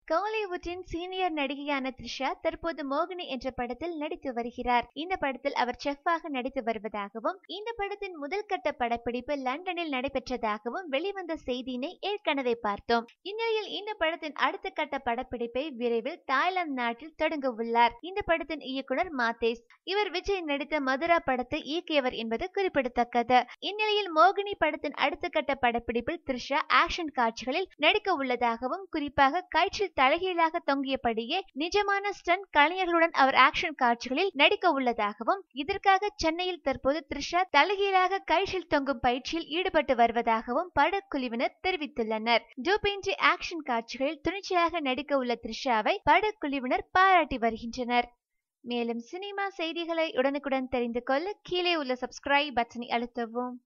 காலிவுட்டின் senior நடிகையான Trisha தற்போது மோகினி என்ற படத்தில் நடித்து வருகிறார் இந்த படத்தில் அவர் செஃப்பாக நடித்து வருவதாகவும் இந்த படத்தின் முதல் கட்ட படப்பிடிப்பு லண்டனில் நடைபெற்றதாகவும் வெளிவந்த செய்தியினை ஏற்கனவே பார்த்தோம் இந்நிலையில் இந்த படத்தின் அடுத்த கட்ட படப்பிடிப்பை விரைவில் தாய்லாந்து நாட்டில் தொடங்க உள்ளார் இந்த படத்தின் இயக்குனர் மாதேஸ் இவர் விஜய் நடித்த மதுரா படத்தை இயக்கியவர் என்பது குறிப்பிடத்தக்கது இந்நிலையில் மோகினி படத்தின் அடுத்த கட்ட படப்பிடிப்பில் த்ரிஷா ஆக்ஷன் காட்சிகளில் நடிக்க உள்ளதாகவும் குறிப்பாக கயிற்றில் தலைகீழாக தொங்கியபடியே நிஜமான ஸ்டன் கலைஞர்களுடன் அவர் ஆக்ஷன் காட்சிகளில் நடிக்க உள்ளதாகவும் இதற்காக சென்னையில் தற்போது த்ரிஷா தலைகீழாக கயிற்றில் தொங்கும் பயிற்சியில் ஈடுபட்டு வருவதாகவும் படக்குழுவினர் தெரிவித்துள்ளனர் டூபின்றி ஆக்ஷன் காட்சிகளில் துணிச்சலாக நடிக்க உள்ள த்ரிஷாவை படக்குழுவினர் பாராட்டி வருகின்றனர் மேலும் சினிமா செய்திகளை உடனுக்குடன் தெரிந்து கொள்ள கீழே உள்ள சப்ஸ்கிரைப் பட்டனை அழுத்தவும்